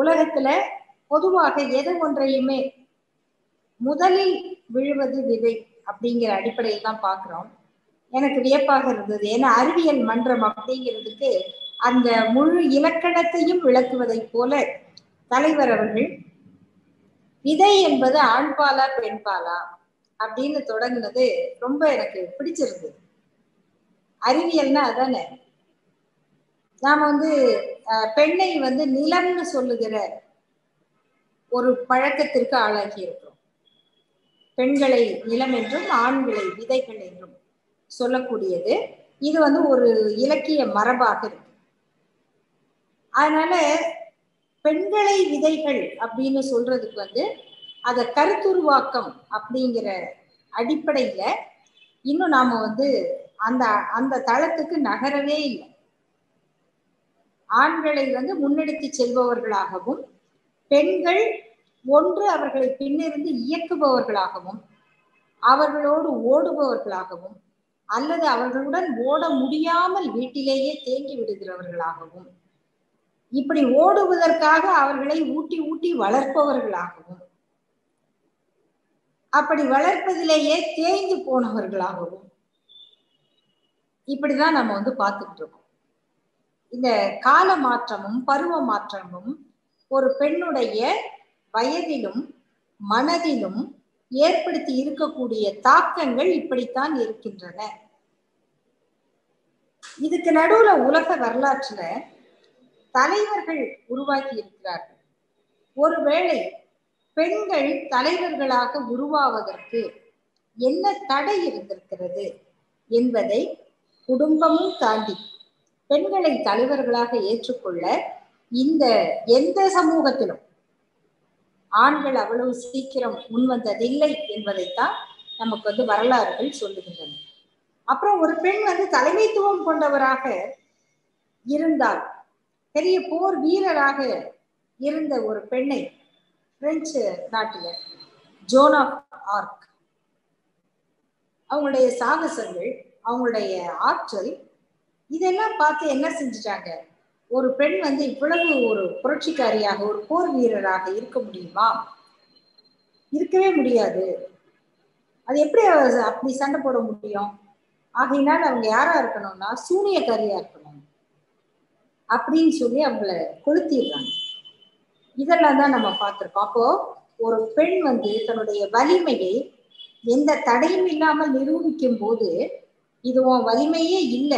உலகத்துல பொதுவாக எது ஒன்றையுமே முதலில் விழுவது விதை அப்படிங்கிற அடிப்படையில் தான் பார்க்கிறோம் எனக்கு வியப்பாக இருந்தது ஏன்னா அறிவியல் மன்றம் அப்படிங்கிறதுக்கு அந்த முழு இலக்கணத்தையும் விளக்குவதைப் போல தலைவர் அவர்கள் விதை என்பது ஆண்பாலா பெண்பாலா அப்படின்னு தொடங்குனது ரொம்ப எனக்கு பிடிச்சிருந்தது அறிவியல்னா அதானே நாம வந்து பெண்ணை வந்து நிலம்னு சொல்லுகிற ஒரு பழக்கத்திற்கு ஆளாகி இருக்கிறோம் பெண்களை நிலம் என்றும் ஆண்களை விதைகள் என்றும் சொல்லக்கூடியது இது வந்து ஒரு இலக்கிய மரபாக இருக்கு அதனால பெண்களை விதைகள் அப்படின்னு சொல்றதுக்கு வந்து அத கருத்துருவாக்கம் அப்படிங்கிற அடிப்படையில இன்னும் நாம வந்து அந்த அந்த தளத்துக்கு நகரவே இல்லை ஆண்களை வந்து முன்னெடுத்து செல்பவர்களாகவும் பெண்கள் ஒன்று அவர்களை பின்னிருந்து இயக்குபவர்களாகவும் அவர்களோடு ஓடுபவர்களாகவும் அல்லது அவர்களுடன் ஓட முடியாமல் வீட்டிலேயே தேங்கி விடுகிறவர்களாகவும் இப்படி ஓடுவதற்காக அவர்களை ஊட்டி ஊட்டி வளர்ப்பவர்களாகவும் அப்படி வளர்ப்பதிலேயே தேய்ந்து போனவர்களாகவும் இப்படிதான் நம்ம வந்து பார்த்துட்டு இருக்கோம் இந்த கால மாற்றமும் பருவ மாற்றமும் ஒரு பெண்ணுடைய வயதிலும் மனதிலும் ஏற்படுத்தி இருக்கக்கூடிய தாக்கங்கள் இப்படித்தான் இருக்கின்றன இதுக்கு நடுவுல உலக வரலாற்றுல தலைவர்கள் உருவாக்கி இருக்கிறார்கள் ஒருவேளை பெண்கள் தலைவர்களாக உருவாவதற்கு என்ன தடை இருந்திருக்கிறது என்பதை குடும்பமும் தாண்டி பெண்களை தலைவர்களாக ஏற்றுக்கொள்ள இந்த எந்த சமூகத்திலும் ஆண்கள் அவ்வளவு சீக்கிரம் முன்வந்ததில்லை என்பதைத்தான் நமக்கு வந்து வரலாறுகள் சொல்லுகின்றன அப்புறம் ஒரு பெண் வந்து தலைமைத்துவம் கொண்டவராக இருந்தால் பெரிய போர் வீரராக இருந்த ஒரு பெண்ணை பிரெஞ்சு நாட்டுல ஜோன் ஆஃப் ஆர்க் அவங்களுடைய சாகசங்கள் அவங்களுடைய ஆற்றல் இதெல்லாம் பார்த்து என்ன செஞ்சுட்டாங்க ஒரு பெண் வந்து இவ்வளவு ஒரு புரட்சிக்காரியாக ஒரு போர் வீரராக இருக்க முடியுமா இருக்கவே முடியாது அது எப்படி அப்படி சண்டை போட முடியும் ஆகையினால் அவங்க யாரா இருக்கணும்னா சூனியக்காரியா இருக்கணும் அப்படின்னு சொல்லி அவங்கள கொளுத்திடுறாங்க இதெல்லாம் தான் நம்ம பார்த்திருக்கோம் அப்போ ஒரு பெண் வந்து தன்னுடைய வலிமையை எந்த தடையும் இல்லாமல் நிரூபிக்கும் போது இது உன் வலிமையே இல்லை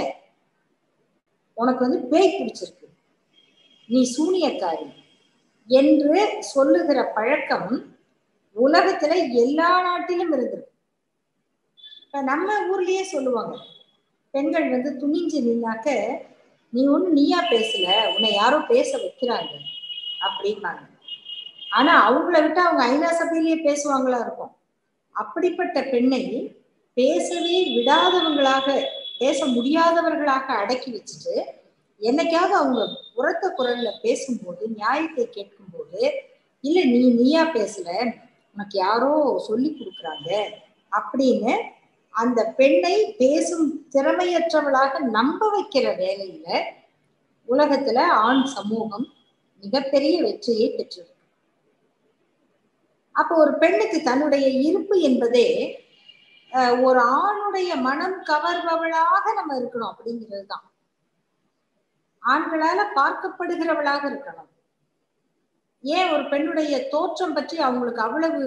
உனக்கு வந்து பேய் பிடிச்சிருக்கு நீ சூனியக்காரி என்று சொல்லுகிற பழக்கம் உலகத்துல எல்லா நாட்டிலும் இருந்திருக்கு இப்ப நம்ம ஊர்லயே சொல்லுவாங்க பெண்கள் வந்து துணிஞ்சு நின்னாக்க நீ ஒண்ணு நீயா பேசல உன்னை யாரோ பேச வைக்கிறாங்க அப்படிம்பாங்க ஆனா அவங்கள விட்டு அவங்க ஐநா சபையிலேயே பேசுவாங்களா இருக்கும் அப்படிப்பட்ட பெண்ணை பேசவே விடாதவங்களாக பேச முடியாதவர்களாக அடக்கி வச்சுட்டு என்னைக்காவது அவங்க உரத்த குரல்ல பேசும்போது நியாயத்தை கேட்கும்போது இல்ல நீ நீயா பேசல உனக்கு யாரோ சொல்லி கொடுக்குறாங்க அப்படின்னு அந்த பெண்ணை பேசும் திறமையற்றவளாக நம்ப வைக்கிற வேலையில உலகத்துல ஆண் சமூகம் மிகப்பெரிய வெற்றியை பெற்றிருக்கு அப்போ ஒரு பெண்ணுக்கு தன்னுடைய இருப்பு என்பதே ஒரு ஆணுடைய மனம் கவர்பவளாக நம்ம இருக்கணும் அப்படிங்கிறது தான் ஆண்களால பார்க்கப்படுகிறவளாக இருக்கணும் ஏன் ஒரு பெண்ணுடைய தோற்றம் பற்றி அவங்களுக்கு அவ்வளவு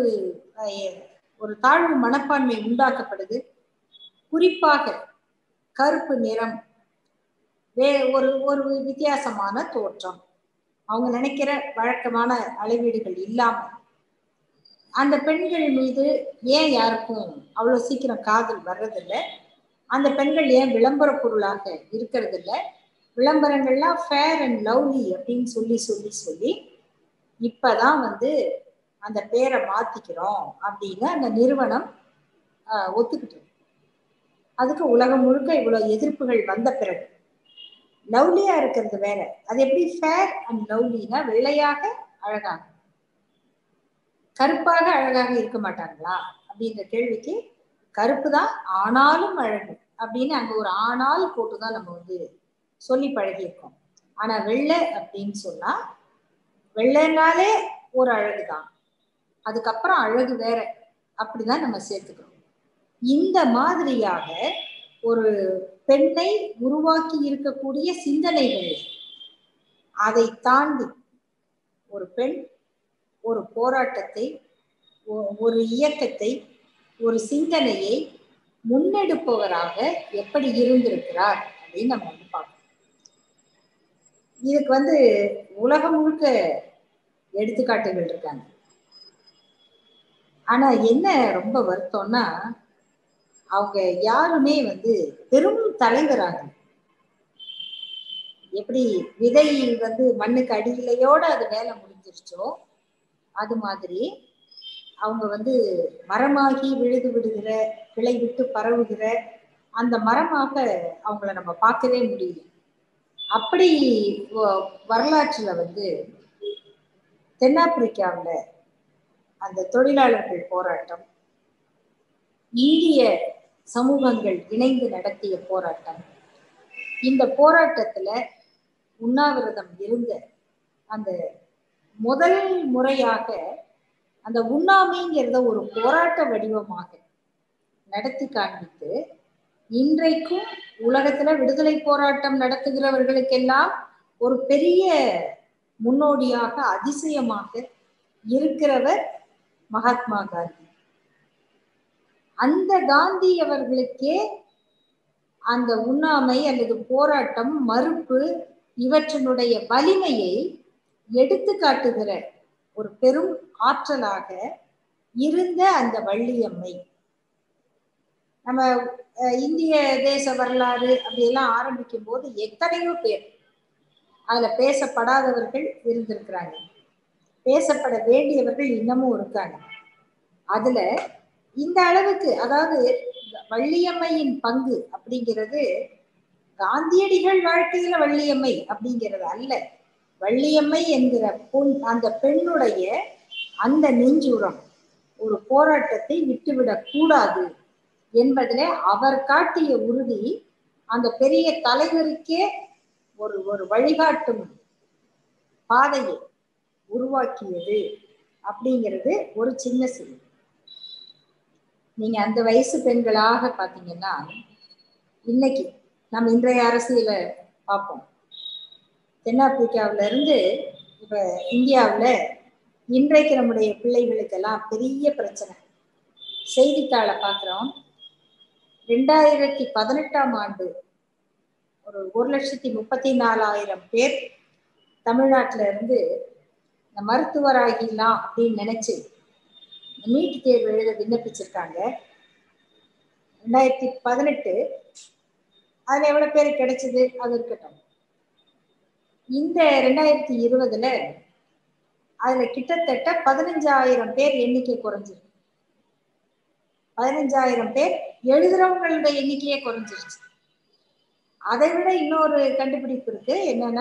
ஒரு தாழ்வு மனப்பான்மை உண்டாக்கப்படுது குறிப்பாக கருப்பு நிறம் வே ஒரு ஒரு வித்தியாசமான தோற்றம் அவங்க நினைக்கிற வழக்கமான அளவீடுகள் இல்லாம அந்த பெண்கள் மீது ஏன் யாருக்கும் அவ்வளவு சீக்கிரம் காதல் வர்றதில்லை அந்த பெண்கள் ஏன் விளம்பர பொருளாக இருக்கிறது இல்லை விளம்பரங்கள்லாம் ஃபேர் அண்ட் லவ்லி அப்படின்னு சொல்லி சொல்லி சொல்லி இப்பதான் வந்து அந்த பேரை மாத்திக்கிறோம் அப்படின்னு அந்த நிறுவனம் ஒத்துக்கிட்டு அதுக்கு உலகம் முழுக்க இவ்வளவு எதிர்ப்புகள் வந்த பிறகு லவ்லியா இருக்கிறது வேற அது எப்படி ஃபேர் அண்ட் லவ்லினா வெள்ளையாக அழகாக கருப்பாக அழகாக இருக்க மாட்டாங்களா அப்படின்ற கேள்விக்கு கருப்பு தான் ஆனாலும் அழகு அப்படின்னு அங்க ஒரு ஆணால் போட்டு தான் நம்ம வந்து சொல்லி பழகியிருக்கோம் ஆனா வெள்ளை அப்படின்னு சொன்னா வெள்ளைனாலே ஒரு அழகுதான் அதுக்கப்புறம் அழகு வேற அப்படிதான் நம்ம சேர்த்துக்கிறோம் இந்த மாதிரியாக ஒரு பெண்ணை உருவாக்கி இருக்கக்கூடிய சிந்தனைகள் அதை தாண்டி ஒரு பெண் ஒரு போராட்டத்தை ஒரு இயக்கத்தை ஒரு சிந்தனையை முன்னெடுப்பவராக எப்படி இருந்திருக்கிறார் அப்படின்னு நம்ம வந்து பார்க்கணும் இதுக்கு வந்து உலகம் முழுக்க எடுத்துக்காட்டுகள் இருக்காங்க ஆனா என்ன ரொம்ப வருத்தம்னா அவங்க யாருமே வந்து பெரும் தலைவராக எப்படி விதை வந்து மண்ணுக்கு அடியிலையோட அது வேலை முடிஞ்சிருச்சோ அது மாதிரி அவங்க வந்து மரமாகி விழுது விடுகிற கிளை விட்டு பரவுகிற அந்த மரமாக அவங்கள நம்ம பார்க்கவே முடியல அப்படி வரலாற்றுல வந்து தென்னாப்பிரிக்காவில் அந்த தொழிலாளர்கள் போராட்டம் இந்திய சமூகங்கள் இணைந்து நடத்திய போராட்டம் இந்த போராட்டத்துல உண்ணாவிரதம் இருந்த அந்த முதல் முறையாக அந்த உண்ணாமைங்கிறத ஒரு போராட்ட வடிவமாக நடத்தி காண்பித்து இன்றைக்கும் உலகத்துல விடுதலை போராட்டம் நடத்துகிறவர்களுக்கெல்லாம் ஒரு பெரிய முன்னோடியாக அதிசயமாக இருக்கிறவர் மகாத்மா காந்தி அந்த காந்தி அவர்களுக்கே அந்த உண்ணாமை அல்லது போராட்டம் மறுப்பு இவற்றினுடைய வலிமையை எடுத்து காட்டுகிற ஒரு பெரும் ஆற்றலாக இருந்த அந்த வள்ளியம்மை நம்ம இந்திய தேச வரலாறு அப்படியெல்லாம் ஆரம்பிக்கும் போது எத்தனையோ பேர் அதுல பேசப்படாதவர்கள் இருந்திருக்கிறாங்க பேசப்பட வேண்டியவர்கள் இன்னமும் இருக்காங்க அதுல இந்த அளவுக்கு அதாவது வள்ளியம்மையின் பங்கு அப்படிங்கிறது காந்தியடிகள் வாழ்க்கையில வள்ளியம்மை அப்படிங்கிறது அல்ல வள்ளியம்மை என்கிற பொன் அந்த பெண்ணுடைய அந்த நெஞ்சுரம் ஒரு போராட்டத்தை விட்டுவிடக் கூடாது என்பதிலே அவர் காட்டிய உறுதி அந்த பெரிய தலைவருக்கே ஒரு ஒரு வழிகாட்டும் பாதையை உருவாக்கியது அப்படிங்கிறது ஒரு சின்ன செய்தி நீங்க அந்த வயசு பெண்களாக பாத்தீங்கன்னா இன்னைக்கு நம்ம இன்றைய அரசியல பார்ப்போம் தென்னாப்பிரிக்காவில இருந்து இப்ப இந்தியாவுல இன்றைக்கு நம்முடைய பிள்ளைகளுக்கெல்லாம் பெரிய பிரச்சனை செய்தித்தாளை பார்க்குறோம் ரெண்டாயிரத்தி பதினெட்டாம் ஆண்டு ஒரு ஒரு லட்சத்தி முப்பத்தி நாலாயிரம் பேர் தமிழ்நாட்டில இருந்து இந்த மருத்துவராகிடலாம் அப்படின்னு நினைச்சு நீட் தேர்வு எழுத விண்ணப்பிச்சிருக்காங்க ரெண்டாயிரத்தி பதினெட்டு அதுல எவ்வளவு பேர் கிடைச்சது அது இருக்கட்டும் இந்த ரெண்டாயிரத்தி இருபதுல அதுல கிட்டத்தட்ட பதினஞ்சாயிரம் பேர் எண்ணிக்கை குறைஞ்சிருக்கு பதினஞ்சாயிரம் பேர் எழுதுறவங்களோட எண்ணிக்கையே குறைஞ்சிருச்சு அதை விட இன்னொரு கண்டுபிடிப்பு இருக்கு என்னன்னா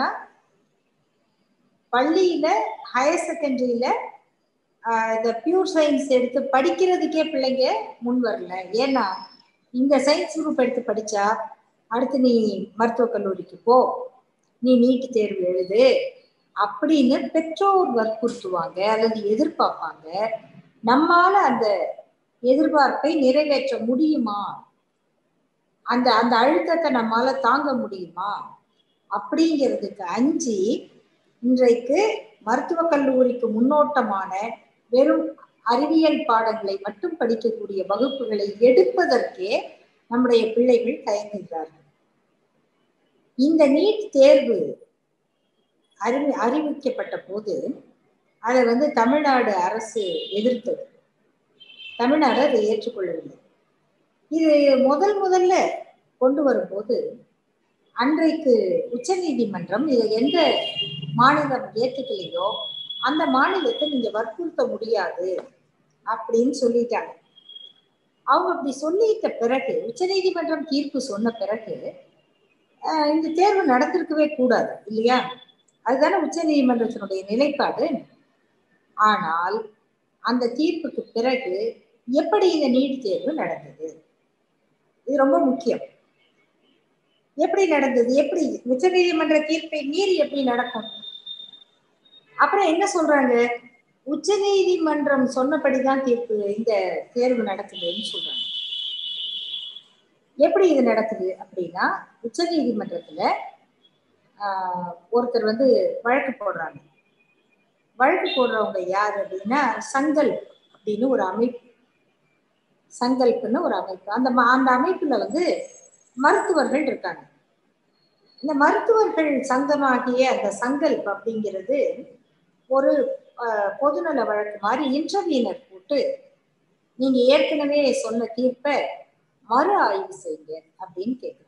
பள்ளியில ஹையர் செகண்டரியில இந்த பியூர் சயின்ஸ் எடுத்து படிக்கிறதுக்கே பிள்ளைங்க முன் வரல ஏன்னா இந்த சயின்ஸ் குரூப் எடுத்து படிச்சா அடுத்து நீ மருத்துவக் கல்லூரிக்கு போ நீ நீட்டு தேர்வு எழுது அப்படின்னு பெற்றோர் வற்புறுத்துவாங்க அல்லது எதிர்பார்ப்பாங்க நம்மால அந்த எதிர்பார்ப்பை நிறைவேற்ற முடியுமா அந்த அந்த அழுத்தத்தை நம்மால தாங்க முடியுமா அப்படிங்கிறதுக்கு அஞ்சு இன்றைக்கு மருத்துவக் கல்லூரிக்கு முன்னோட்டமான வெறும் அறிவியல் பாடங்களை மட்டும் படிக்கக்கூடிய வகுப்புகளை எடுப்பதற்கே நம்முடைய பிள்ளைகள் தயங்குகிறார்கள் இந்த நீட் தேர்வு அறிவி அறிவிக்கப்பட்ட போது அதை வந்து தமிழ்நாடு அரசு எதிர்த்தது தமிழ்நாடு அதை ஏற்றுக்கொள்ளவில்லை இது முதல் முதல்ல கொண்டு வரும்போது அன்றைக்கு உச்ச நீதிமன்றம் இதை எந்த மாநிலம் ஏற்றுக்கலையோ அந்த மாநிலத்தை நீங்க வற்புறுத்த முடியாது அப்படின்னு சொல்லிட்டாங்க அவங்க அப்படி சொல்லிட்ட பிறகு உச்ச நீதிமன்றம் தீர்ப்பு சொன்ன பிறகு இந்த தேர்வு நடந்திருக்கவே கூடாது இல்லையா அதுதானே உச்ச நீதிமன்றத்தினுடைய நிலைப்பாடு ஆனால் அந்த தீர்ப்புக்கு பிறகு எப்படி இந்த நீட் தேர்வு நடந்தது இது ரொம்ப முக்கியம் எப்படி நடந்தது எப்படி உச்ச நீதிமன்ற தீர்ப்பை மீறி எப்படி நடக்கும் அப்புறம் என்ன சொல்றாங்க உச்ச நீதிமன்றம் சொன்னபடிதான் தீர்ப்பு இந்த தேர்வு நடக்குதுன்னு சொல்றாங்க எப்படி இது நடக்குது அப்படின்னா உச்ச நீதிமன்றத்துல ஆஹ் ஒருத்தர் வந்து வழக்கு போடுறாங்க வழக்கு போடுறவங்க யார் அப்படின்னா சங்கல் அப்படின்னு ஒரு அமைப்பு சங்கல்ப்னு ஒரு அமைப்பு அந்த ம- அந்த அமைப்புல வந்து மருத்துவர்கள் இருக்காங்க இந்த மருத்துவர்கள் சங்கமாகிய அந்த சங்கல்ப் அப்படிங்கிறது ஒரு ஆஹ், பொதுநல வழக்கு மாதிரி இன்டர்வியூனர் போட்டு நீங்க ஏற்கனவே சொன்ன தீர்ப்பை மறு ஆய்வு செய்யுங்க அப்படின்னு கேட்குறாங்க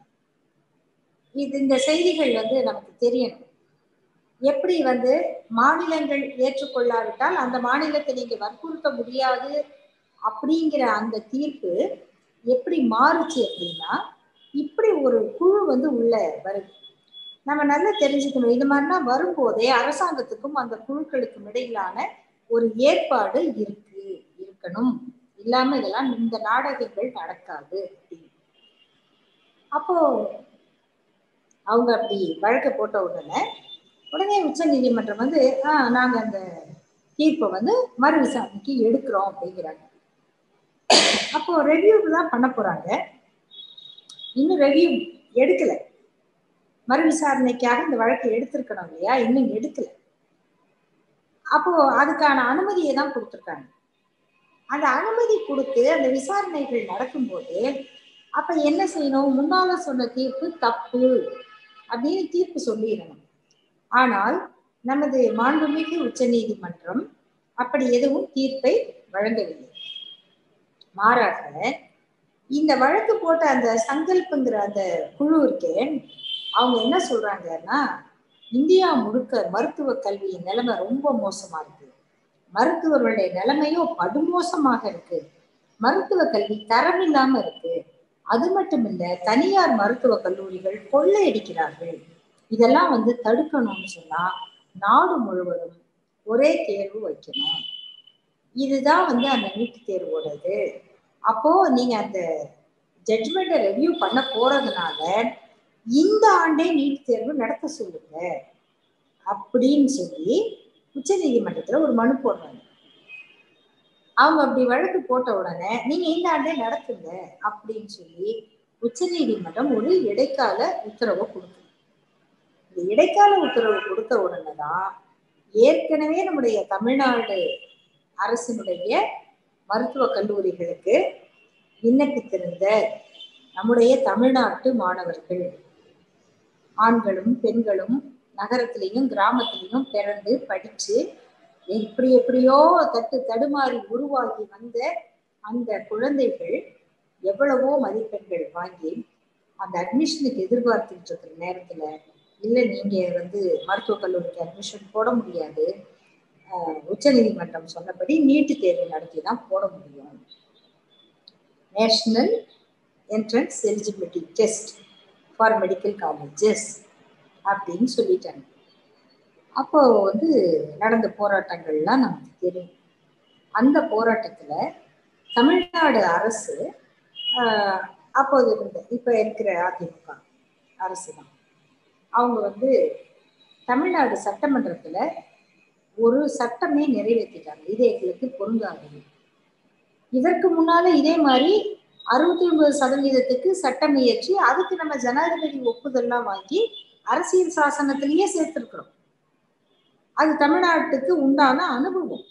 இது இந்த செய்திகள் வந்து நமக்கு தெரியணும் எப்படி வந்து மாநிலங்கள் ஏற்றுக்கொள்ளாவிட்டால் அந்த மாநிலத்தை நீங்க வற்புறுத்த முடியாது அப்படிங்கிற அந்த தீர்ப்பு எப்படி மாறுச்சு அப்படின்னா இப்படி ஒரு குழு வந்து உள்ள வருது நம்ம நல்லா தெரிஞ்சுக்கணும் இது மாதிரிலாம் வரும்போதே அரசாங்கத்துக்கும் அந்த குழுக்களுக்கும் இடையிலான ஒரு ஏற்பாடு இருக்கு இருக்கணும் இல்லாம இதெல்லாம் இந்த நாடகங்கள் நடக்காது அப்படின்னு அப்போ அவங்க அப்படி வழக்கு போட்ட உடனே உடனே உச்ச நீதிமன்றம் வந்து ஆஹ் நாங்க அந்த தீர்ப்பை வந்து மறு விசாரணைக்கு எடுக்கிறோம் அப்படிங்கிறாங்க அப்போ ரெவ்யூ தான் பண்ண போறாங்க இன்னும் ரெவ்யூ எடுக்கல மறு விசாரணைக்காக இந்த வழக்கை எடுத்திருக்கணும் இல்லையா இன்னும் எடுக்கல அப்போ அதுக்கான அனுமதியை தான் கொடுத்துருக்காங்க அந்த அனுமதி கொடுத்து அந்த விசாரணைகள் நடக்கும்போது அப்ப என்ன செய்யணும் முன்னால சொன்ன தீர்ப்பு தப்பு அப்படின்னு தீர்ப்பு சொல்லிடணும் ஆனால் நமது மாண்புமிகு உச்ச நீதிமன்றம் அப்படி எதுவும் தீர்ப்பை வழங்கவில்லை மாறாக இந்த வழக்கு போட்ட அந்த சங்கல்புங்கிற அந்த குழு இருக்கே அவங்க என்ன சொல்றாங்கன்னா இந்தியா முழுக்க மருத்துவ கல்வியின் நிலைமை ரொம்ப மோசமா இருக்கு மருத்துவர்களுடைய நிலைமையும் படுமோசமாக இருக்கு மருத்துவ கல்வி தரம் இல்லாம இருக்கு அது மட்டும் இல்ல தனியார் மருத்துவ கல்லூரிகள் கொள்ளையடிக்கிறார்கள் இதெல்லாம் வந்து தடுக்கணும்னு சொன்னா நாடு முழுவதும் ஒரே தேர்வு வைக்கணும் இதுதான் வந்து அந்த நீட் தேர்வோடது அப்போ நீங்க அந்த ஜட்மெண்ட்டை ரெவ்யூ பண்ண போறதுனால இந்த ஆண்டே நீட் தேர்வு நடத்த சொல்லுங்க அப்படின்னு சொல்லி உச்ச நீதிமன்றத்துல ஒரு மனு போடுறாங்க அவங்க அப்படி வழக்கு போட்ட உடனே நீங்க இந்த ஆண்டே நடத்துங்க அப்படின்னு சொல்லி உச்ச நீதிமன்றம் ஒரு இடைக்கால உத்தரவை கொடுக்குது இந்த இடைக்கால உத்தரவு கொடுத்த உடனே தான் ஏற்கனவே நம்முடைய தமிழ்நாடு அரசினுடைய மருத்துவ கல்லூரிகளுக்கு விண்ணப்பித்திருந்த நம்முடைய தமிழ்நாட்டு மாணவர்கள் ஆண்களும் பெண்களும் நகரத்திலையும் கிராமத்திலையும் பிறந்து படிச்சு எப்படி எப்படியோ தட்டு தடுமாறி உருவாகி வந்த அந்த குழந்தைகள் எவ்வளவோ மதிப்பெண்கள் வாங்கி அந்த அட்மிஷனுக்கு எதிர்பார்த்துட்டு இருக்கிற நேரத்துல இல்லை நீங்க வந்து மருத்துவக் கல்லூரிக்கு அட்மிஷன் போட முடியாது உச்ச நீதிமன்றம் சொன்னபடி நீட்டு தேர்வு நடத்தி தான் போட முடியும் national entrance eligibility test for medical colleges அப்படின்னு சொல்லிட்டாங்க அப்போ வந்து நடந்த போராட்டங்கள்லாம் நமக்கு தெரியும் அந்த போராட்டத்துல தமிழ்நாடு அரசு அப்போது இருந்த இப்ப இருக்கிற அதிமுக அரசு தான் அவங்க வந்து தமிழ்நாடு சட்டமன்றத்துல ஒரு சட்டமே நிறைவேற்றிட்டாங்க இது எங்களுக்கு பொருந்தாது இதற்கு முன்னால இதே மாதிரி அறுபத்தி ஒன்பது சதவீதத்துக்கு சட்டம் இயற்றி அதுக்கு நம்ம ஜனாதிபதி ஒப்புதல்லாம் வாங்கி அரசியல் சாசனத்திலேயே சேர்த்திருக்கிறோம் அது தமிழ்நாட்டுக்கு உண்டான அனுபவம்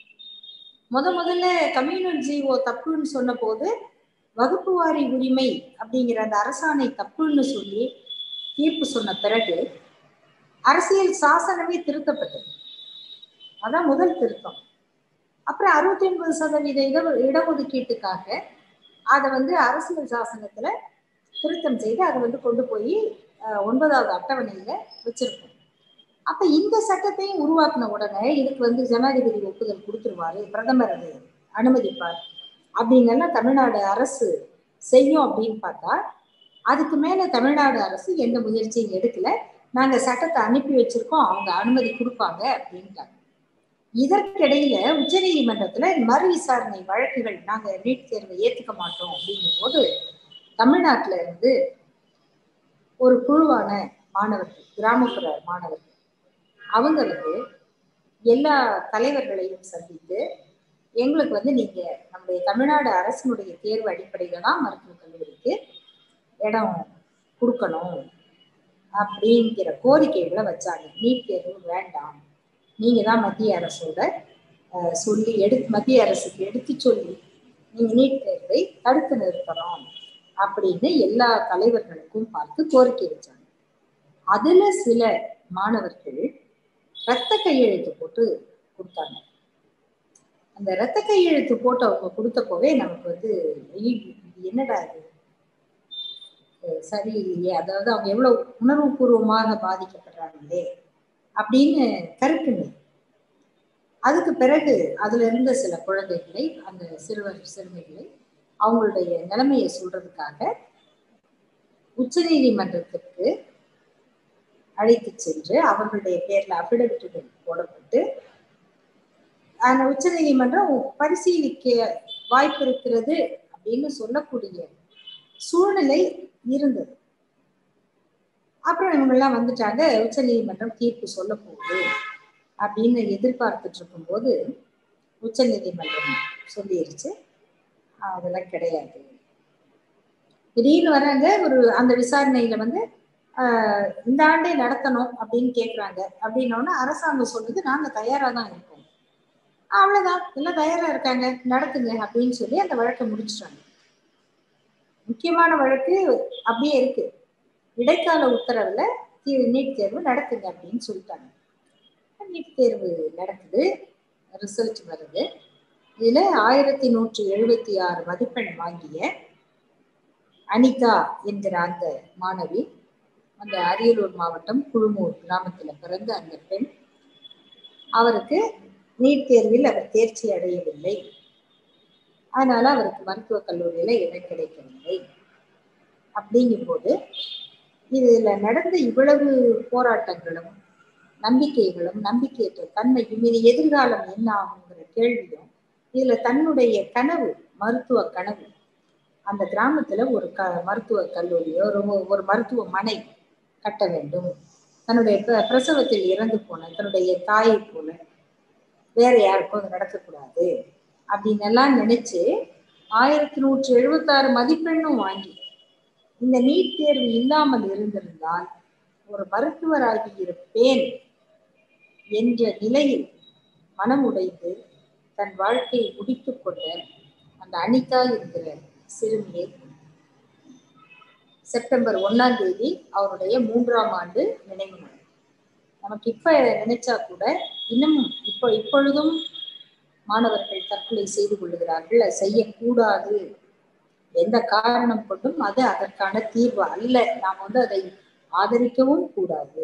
முத முதல்ல கம்யூனல் ஜிஓ தப்புன்னு சொன்ன போது வகுப்பு வாரி உரிமை அப்படிங்கிற அந்த அரசாணை தப்புன்னு சொல்லி தீர்ப்பு சொன்ன பிறகு அரசியல் சாசனமே திருத்தப்பட்டது அதான் முதல் திருத்தம் அப்புறம் அறுபத்தி ஒன்பது சதவீத இட இடஒதுக்கீட்டுக்காக அதை வந்து அரசியல் சாசனத்துல திருத்தம் செய்து அதை வந்து கொண்டு போய் ஒன்பதாவது அட்டவணையில வச்சிருக்கோம் அப்ப இந்த சட்டத்தையும் உருவாக்கின உடனே இதுக்கு வந்து ஜனாதிபதி ஒப்புதல் கொடுத்துருவாரு பிரதமர் அது அனுமதிப்பார் அப்படின்னு தமிழ்நாடு அரசு செய்யும் அப்படின்னு பார்த்தா அதுக்கு மேல தமிழ்நாடு அரசு எந்த முயற்சியும் எடுக்கல நாங்க சட்டத்தை அனுப்பி வச்சிருக்கோம் அவங்க அனுமதி கொடுப்பாங்க அப்படின்ட்டாங்க இதற்கிடையில உச்ச நீதிமன்றத்துல மறு விசாரணை வழக்குகள் நாங்க நீட் தேர்வை ஏத்துக்க மாட்டோம் அப்படிங்கும் போது தமிழ்நாட்டுல இருந்து ஒரு குழுவான மாணவர்கள் கிராமப்புற மாணவர்கள் அவங்க வந்து எல்லா தலைவர்களையும் சந்தித்து எங்களுக்கு வந்து நீங்க நம்முடைய தமிழ்நாடு அரசினுடைய தேர்வு அடிப்படையில தான் மருத்துவக் கல்லூரிக்கு இடம் கொடுக்கணும் அப்படிங்கிற கோரிக்கைகளை வச்சாங்க நீட் தேர்வு வேண்டாம் நீங்க தான் மத்திய அரசோட சொல்லி எடு மத்திய அரசுக்கு எடுத்து சொல்லி நீங்க நீட் தேர்வை தடுத்து நிறுத்தணும் அப்படின்னு எல்லா தலைவர்களுக்கும் பார்த்து கோரிக்கை வச்சாங்க அதுல சில மாணவர்கள் ரத்த கையெழுத்து போட்டு கொடுத்தாங்க அந்த ரத்த கையெழுத்து போட்டு அவங்க கொடுத்தப்போவே நமக்கு வந்து என்னடா இது சரியில்லையே அதாவது அவங்க எவ்வளவு உணர்வுபூர்வமாக பாதிக்கப்படுறாங்களே அப்படின்னு கருத்துங்க அதுக்கு பிறகு அதுல இருந்த சில குழந்தைகளை அந்த சிறுவர் சிறுமிகளை அவங்களுடைய நிலைமையை சொல்றதுக்காக உச்ச நீதிமன்றத்திற்கு அழைத்து சென்று அவர்களுடைய பேர்ல அபிடவிட்டுகள் போடப்பட்டு அந்த உச்ச நீதிமன்றம் பரிசீலிக்க வாய்ப்பு இருக்கிறது அப்படின்னு சொல்லக்கூடிய சூழ்நிலை இருந்தது அப்புறம் இவங்கெல்லாம் வந்துட்டாங்க உச்ச நீதிமன்றம் தீர்ப்பு சொல்ல போகுது அப்படின்னு எதிர்பார்த்துட்டு இருக்கும்போது உச்ச நீதிமன்றம் சொல்லிருச்சு அதெல்லாம் கிடையாது திடீர்னு வராங்க ஒரு அந்த விசாரணையில வந்து இந்த ஆண்டே நடத்தணும் அப்படின்னு கேக்குறாங்க அப்படின்னோடனே அரசாங்கம் சொல்லுது நாங்க தயாரா தான் இருக்கோம் அவ்வளவுதான் எல்லாம் தயாரா இருக்காங்க நடத்துங்க அப்படின்னு சொல்லி அந்த வழக்கை முடிச்சிட்டாங்க முக்கியமான வழக்கு அப்படியே இருக்கு இடைக்கால உத்தரவுல நீட் தேர்வு நடத்துங்க அப்படின்னு சொல்லிட்டாங்க நீட் தேர்வு நடக்குது ரிசல்ட் வருது இதுல ஆயிரத்தி நூற்றி எழுபத்தி ஆறு மதிப்பெண் வாங்கிய அனிதா என்கிற அந்த மாணவி அந்த அரியலூர் மாவட்டம் குழுமூர் கிராமத்துல பிறந்த அந்த பெண் அவருக்கு நீட் தேர்வில் அவர் தேர்ச்சி அடையவில்லை அதனால அவருக்கு மருத்துவக் கல்லூரியில இடம் கிடைக்கவில்லை அப்படிங்கும் போது இதுல நடந்த இவ்வளவு போராட்டங்களும் நம்பிக்கைகளும் நம்பிக்கையற்ற தன்மையும் இது எதிர்காலம் என்ன ஆகுங்கிற கேள்வியும் இதுல தன்னுடைய கனவு மருத்துவ கனவு அந்த கிராமத்துல ஒரு க மருத்துவ கல்லூரியோ ஒரு ஒரு மருத்துவமனை கட்ட வேண்டும் தன்னுடைய பிரசவத்தில் இறந்து போன தன்னுடைய தாயை போல வேற யாருக்கும் அது நடக்கக்கூடாது அப்படின்னு எல்லாம் நினைச்சு ஆயிரத்தி நூற்றி எழுபத்தாறு மதிப்பெண்ணும் வாங்கி இந்த நீட் தேர்வு இல்லாமல் இருந்திருந்தால் ஒரு மருத்துவராகி இருப்பேன் என்ற நிலையில் மனம் உடைந்து தன் வாழ்க்கையை முடித்து கொண்ட அந்த அனிதா என்கிற சிறுமியை செப்டம்பர் ஒன்னாம் தேதி அவருடைய மூன்றாம் ஆண்டு நினைவு நாள் நமக்கு இப்ப நினைச்சா கூட இன்னும் இப்போ இப்பொழுதும் மாணவர்கள் தற்கொலை செய்து கொள்ளுகிறார்கள் செய்யக்கூடாது எந்த காரணம் கொண்டும் அது அதற்கான தீர்வு அல்ல நாம் வந்து அதை ஆதரிக்கவும் கூடாது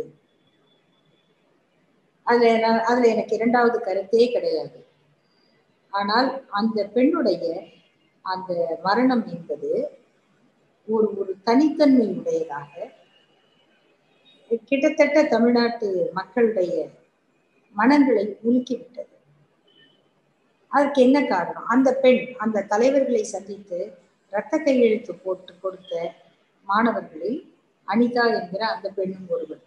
அதுல அதுல எனக்கு இரண்டாவது கருத்தே கிடையாது ஆனால் அந்த பெண்ணுடைய அந்த மரணம் என்பது ஒரு ஒரு தனித்தன்மை உடையதாக கிட்டத்தட்ட தமிழ்நாட்டு மக்களுடைய மனங்களை உலுக்கிவிட்டது அதுக்கு என்ன காரணம் அந்த பெண் அந்த தலைவர்களை சந்தித்து இரத்த கையெழுத்து போட்டு கொடுத்த மாணவர்களில் அனிதா என்கிற அந்த பெண்ணும் ஒருவர்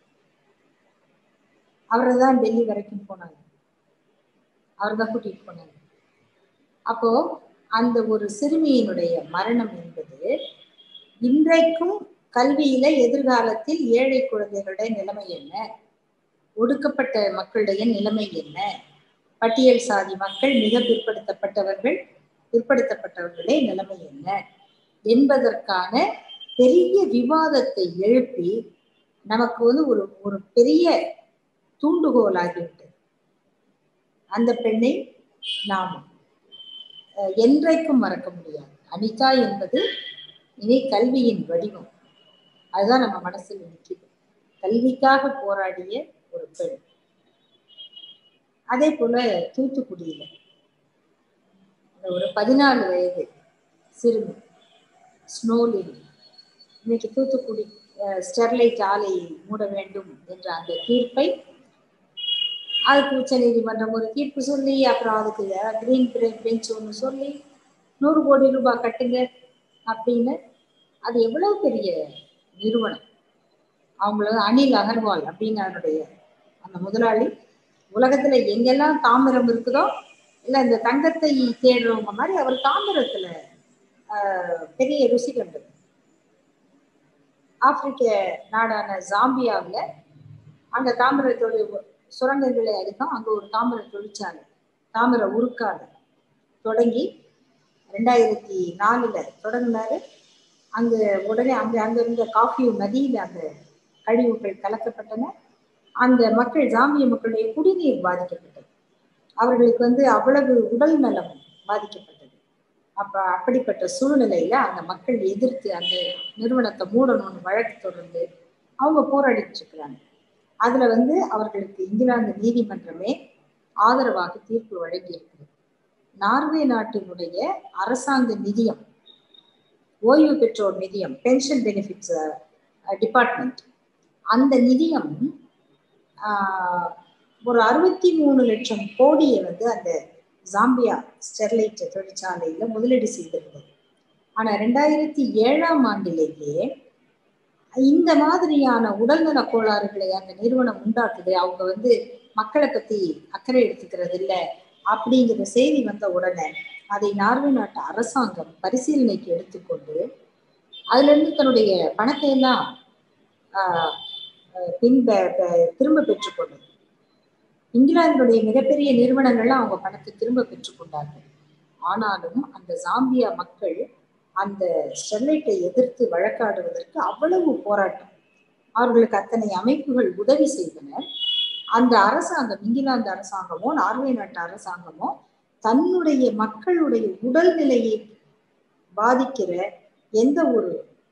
அவரை தான் டெல்லி வரைக்கும் போனாங்க அவர் தான் கூட்டிட்டு போனாங்க அப்போ அந்த ஒரு சிறுமியினுடைய மரணம் என்பது இன்றைக்கும் கல்வியில எதிர்காலத்தில் ஏழை குழந்தைகளுடைய நிலைமை என்ன ஒடுக்கப்பட்ட மக்களுடைய நிலைமை என்ன பட்டியல் சாதி மக்கள் மிக பிற்படுத்தப்பட்டவர்கள் பிற்படுத்தப்பட்டவர்களே நிலைமை என்ன என்பதற்கான பெரிய விவாதத்தை எழுப்பி நமக்கு வந்து ஒரு ஒரு பெரிய தூண்டுகோல் ஆகிவிட்டது அந்த பெண்ணை நாம் என்றைக்கும் மறக்க முடியாது அனிதா என்பது இனி கல்வியின் வடிவம் அதுதான் நம்ம மனசில் நிற்கிது கல்விக்காக போராடிய ஒரு பெண் அதே போல தூத்துக்குடியில ஒரு பதினாலு வயது சிறுமி ஸ்னோலின் இன்னைக்கு தூத்துக்குடி ஸ்டெர்லைட் ஆலை மூட வேண்டும் என்ற அந்த தீர்ப்பை அதுக்கு உச்ச நீதிமன்றம் ஒரு தீர்ப்பு சொல்லி அப்புறம் அதுக்கு கிரீன் பெஞ்ச் ஒன்று சொல்லி நூறு கோடி ரூபாய் கட்டுங்க அப்படின்னு அது எவ்வளவு பெரிய நிறுவனம் அவங்கள அனில் அகர்வால் அப்படின்னு அவருடைய அந்த முதலாளி உலகத்துல எங்கெல்லாம் தாமிரம் இருக்குதோ இல்ல இந்த தங்கத்தை தேடுறவங்க மாதிரி அவர் தாமிரத்துல ஆஹ், பெரிய ருசி கண்டது ஆப்பிரிக்க நாடான ஜாம்பியாவுல அங்க தாமிர தொழில் சுரங்கங்களை அதிகம் அங்க ஒரு தாமிர தொழிற்சாலை தாமிர உருக்காலை தொடங்கி ரெண்டாயிரத்தி நாலுல தொடங்கினாரு அங்க உடனே அங்க அங்க இருந்த காஃபி நதியில அந்த கழிவுகள் கலக்கப்பட்டன அந்த மக்கள் ஜாம்பிய மக்களுடைய குடிநீர் பாதிக்கப்பட்டது அவர்களுக்கு வந்து அவ்வளவு உடல் நலம் பாதிக்கப்பட்டது அப்ப அப்படிப்பட்ட சூழ்நிலையில அந்த மக்கள் எதிர்த்து அந்த நிறுவனத்தை மூடணும்னு வழக்கு தொடர்ந்து அவங்க போராடிட்டு இருக்கிறாங்க அதுல வந்து அவர்களுக்கு இங்கிலாந்து நீதிமன்றமே ஆதரவாக தீர்ப்பு வழங்கி இருக்கிறது நார்வே நாட்டினுடைய அரசாங்க நிதியம் ஓய்வு பெற்றோர் நிதியம் பென்ஷன் பெனிஃபிட்ஸ் டிபார்ட்மெண்ட் அந்த நிதியம் ஆஹ், ஒரு அறுபத்தி மூணு லட்சம் கோடியை வந்து அந்த ஜாம்பியா ஸ்டெர்லைட் தொழிற்சாலையில முதலீடு செய்திருந்தது ஆனா ரெண்டாயிரத்தி ஏழாம் ஆண்டிலேயே இந்த மாதிரியான உடல்நல கோளாறுகளை அந்த நிறுவனம் உண்டாக்குது அவங்க வந்து மக்களை பத்தி அக்கறை எடுத்துக்கிறது இல்ல அப்படிங்கிற செய்தி வந்த உடனே அதை நார்வே நாட்டு அரசாங்கம் பரிசீலனைக்கு எடுத்துக்கொண்டு அதுல இருந்து தன்னுடைய பணத்தை எல்லாம் ஆஹ், ஆஹ், பின்ப ப- திரும்ப பெற்றுக்கொண்டது இங்கிலாந்துடைய மிகப்பெரிய நிறுவனங்கள்லாம் அவங்க பணத்தை திரும்ப பெற்றுக்கொண்டார்கள் ஆனாலும் அந்த ஜாம்பியா மக்கள் அந்த ஸ்டெர்லைட்டை எதிர்த்து வழக்காடுவதற்கு அவ்வளவு போராட்டம் அவர்களுக்கு அத்தனை அமைப்புகள் உதவி செய்தன அந்த அரசாங்கம் இங்கிலாந்து அரசாங்கமோ நார்வே நாட்டு அரசாங்கமோ தன்னுடைய மக்களுடைய உடல்நிலையை பாதிக்கிற எந்த ஒரு